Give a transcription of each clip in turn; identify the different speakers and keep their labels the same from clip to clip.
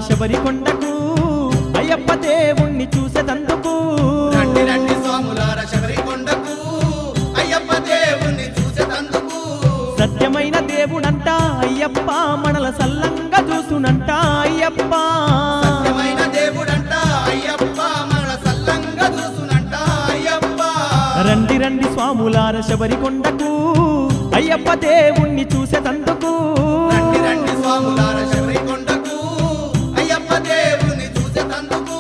Speaker 1: శబరి కొండకు అయ్యప్ప దేవుణ్ణి చూసేదందుకు
Speaker 2: రండి రండి స్వాములార శబరి కొండకు అయ్యప్ప దేవుని చూసేటందుకు
Speaker 1: సత్యమైన దేవుడంట అయ్యప్ప మనల సల్లంగా చూసునంట అయ్యప్ప
Speaker 2: సత్యమైన దేవుడంట అయ్యప్ప మన సల్లంగా చూసునంట అయ్యప్ప
Speaker 1: రండి రండి స్వాములార శబరి కొండకు అయ్యప్ప దేవుణ్ణి చూసేదందుకు
Speaker 2: రండి రండి స్వాములార శబరి కొండకు అయ్యప్ప దేవుని చూసేటందుకు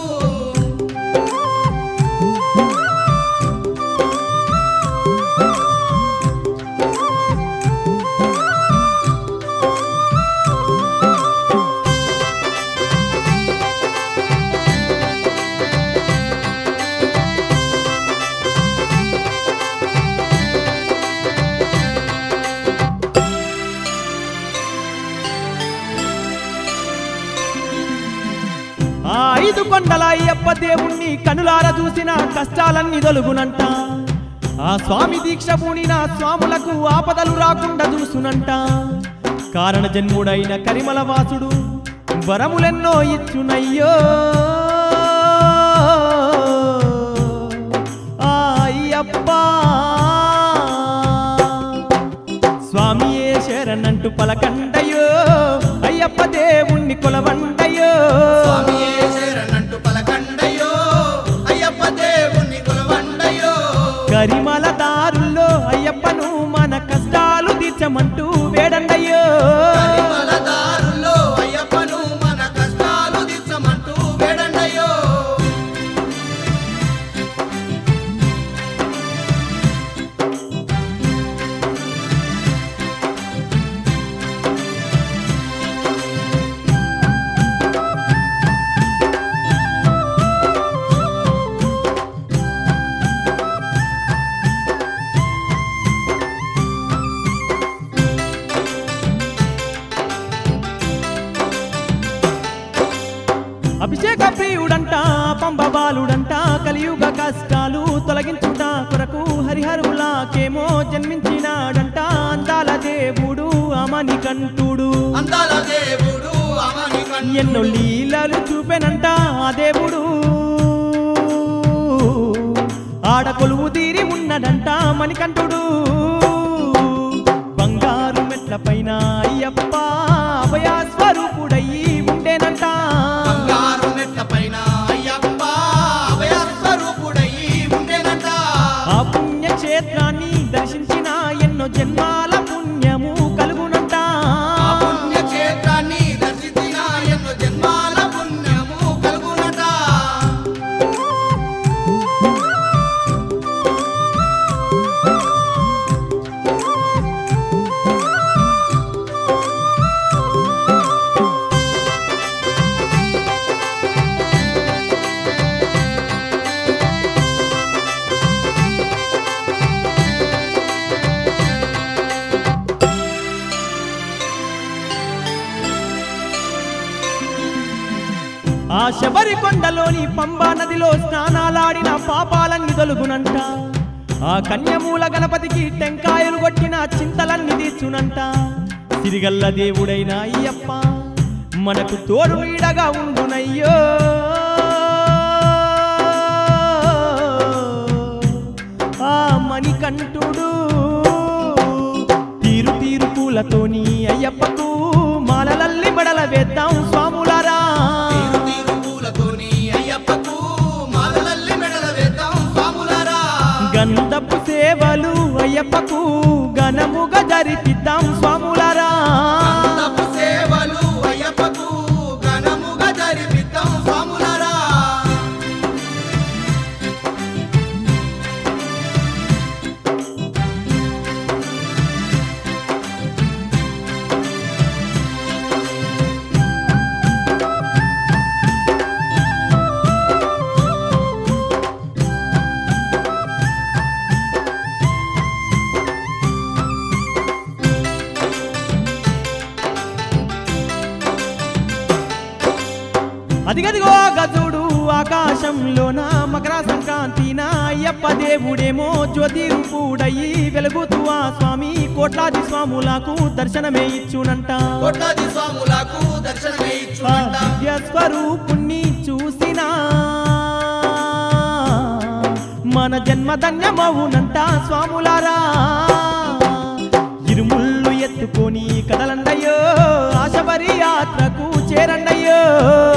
Speaker 1: ఆ ఐదు కొండల అయ్యప్ప దేవుణ్ణి కనులార చూసిన కష్టాలన్నీ తొలుగునంట ఆ స్వామి దీక్ష పూనిన స్వాములకు ఆపదలు రాకుండా చూసునంట కారణ జన్ముడైన కరిమల వాసుడు వరములెన్నో ఇచ్చునయ్యో ఆ అయ్యప్ప స్వామియే శరణంటూ పలకండయో అయ్యప్ప దేవుణ్ణి కొలవండయో
Speaker 2: స్వామియే శరణంటూ పలకండయో అయ్యప్ప దేవుని కొలవండయో
Speaker 1: కరిమల దారుల్లో అయ్యప్పను మన కష్టాలు తీర్చమంటూ వేడండయ్యో
Speaker 2: పరిమళ దారుల్లో అయ్యప్పను మన కష్టాలు తీర్చమంటూ వేడండయో
Speaker 1: అభిషేక ప్రియుడంట పంబబాలుడంట కలియుగ కష్టాలు తొలగించుట కొరకు హరిహరులాకేమో జన్మించినాడంట అందాల దేవుడు అమని కంటుడు
Speaker 2: అందాల దేవుడు అమని కన్ను
Speaker 1: ఎన్నో లీలలు చూపెనంట ఆ దేవుడు ఆడ కొలువు తీరి ఉన్నడంట మణికంఠుడు బంగారు మెట్ల పైన అయ్యప్ప అభయ స్వరూపుడయ్యి ఉండేనంట
Speaker 2: బంగారు నెట్ల పైన అయ్యప్ప అభయ స్వరూపుడయి ఉండేనంట
Speaker 1: ఆ పుణ్యక్షేత్రాన్ని దర్శించిన ఎన్నో జన్మాల పుణ్యము కలుగునంట
Speaker 2: ఆ పుణ్యక్షేత్రాన్ని దర్శించిన ఎన్నో జన్మాల పుణ్యము కలుగునట
Speaker 1: ఆ శబరి కొండలోని పంబా నదిలో స్నానాలాడిన పాపాలన్నీ తొలుగునంట ఆ కన్యమూల గణపతికి టెంకాయలు కొట్టిన చింతలన్నీ తీర్చునంట సిరిగల్ల దేవుడైన అయ్యప్ప మనకు తోడు నీడగా ఉండునయ్యో ఆ మణికంఠుడు తీరు తీరు పూలతోని అయ్యప్పకు మాలలల్లి మడల వేద్దాం స్వాములారా
Speaker 2: తీరు తీరు పూలతోని అయ్యప్పకు మాలలల్లి మెడల వేద్దాం స్వాములారా
Speaker 1: గంధపు సేవలు అయ్యప్పకు ఘనముగా జరిపిద్దాం స్వాములారా
Speaker 2: తప్పు సేవలు అయ్యప్పకు ఘనముగా జరిపిద్దాం స్వాములారా
Speaker 1: అదిగదిగో గజుడు ఆకాశంలోన మకర సంక్రాంతిన అయ్యప్ప దేవుడేమో జ్యోతి రూపుడయ్యి వెలుగుతూ ఆ స్వామి కోట్లాది స్వాములకు దర్శనమే ఇచ్చునంట
Speaker 2: కోట్లాది స్వాములకు దర్శనమే
Speaker 1: ఆ
Speaker 2: ఇచ్చునంట
Speaker 1: దివ్య స్వరూపుణ్ణి చూసినా మన జన్మ ధన్యమవునంట స్వాములారా ఇరుముళ్ళు ఎత్తుకొని కదలండయ్యో ఆశబరి యాత్రకు చేరండయ్యో